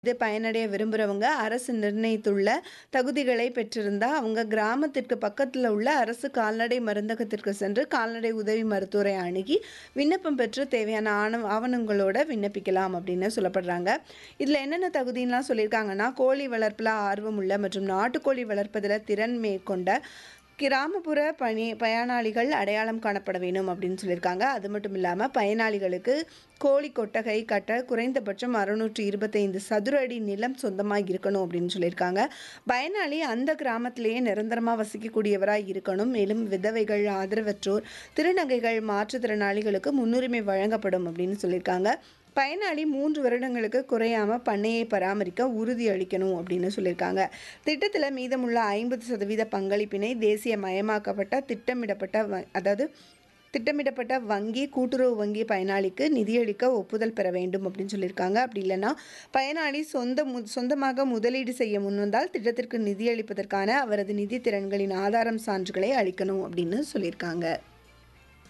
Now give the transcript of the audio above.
இது பயனடைய விரும்புறவங்க அரசு நிர்ணயித்துள்ள தகுதிகளை பெற்றிருந்தா, அவங்க கிராமத்திற்கு பக்கத்துல உள்ள அரசு கால்நடை மருந்தகத்திற்கு சென்று கால்நடை உதவி மருத்துவரை அணுகி, விண்ணப்பம் பெற்று தேவையான ஆணவ ஆவணங்களோட விண்ணப்பிக்கலாம் அப்படின்னு சொல்லப்படுறாங்க. இதுல என்னென்ன தகுதின்லாம் சொல்லியிருக்காங்கன்னா, கோழி வளர்ப்புல ஆர்வமுள்ள மற்றும் நாட்டுக்கோழி வளர்ப்பதில திறன் மேற்கொண்ட கிராமப்புற பணி பயனாளிகள் அடையாளம் காணப்பட வேணும் அப்படின்னு சொல்லியிருக்காங்க. அது மட்டும் இல்லாம பயனாளிகளுக்கு கோழி கொட்டகை கட்ட குறைந்தபட்சம் 625 சதுர அடி நிலம் சொந்தமா இருக்கணும் அப்படின்னு சொல்லியிருக்காங்க. பயனாளி அந்த கிராமத்திலேயே நிரந்தரமா வசிக்கக்கூடியவரா இருக்கணும். மேலும் விதவைகள், ஆதரவற்றோர், திருநங்கைகள், மாற்றுத்திறனாளிகளுக்கு முன்னுரிமை வழங்கப்படும் அப்படின்னு சொல்லியிருக்காங்க. பயனாளி 3 வருடங்களுக்கு குறையாம பண்ணையை பராமரிக்க உறுதி அளிக்கணும் அப்படின்னு சொல்லியிருக்காங்க. திட்டத்தில மீதமுள்ள 50% பங்களிப்பினை தேசியமயமாக்கப்பட்ட திட்டமிடப்பட்ட வ அதாவது திட்டமிடப்பட்ட வங்கி, கூட்டுறவு வங்கி பயனாளிக்கு நிதியளிக்க ஒப்புதல் பெற வேண்டும் அப்படின்னு சொல்லியிருக்காங்க. அப்படி இல்லன்னா, பயனாளி சொந்த மு சொந்தமாக முதலீடு செய்ய முன்வந்தால் திட்டத்திற்கு நிதியளிப்பதற்கான அவரது நிதி திறன்களின் ஆதாரம் சான்றுகளை அளிக்கணும் அப்படின்னு சொல்லியிருக்காங்க.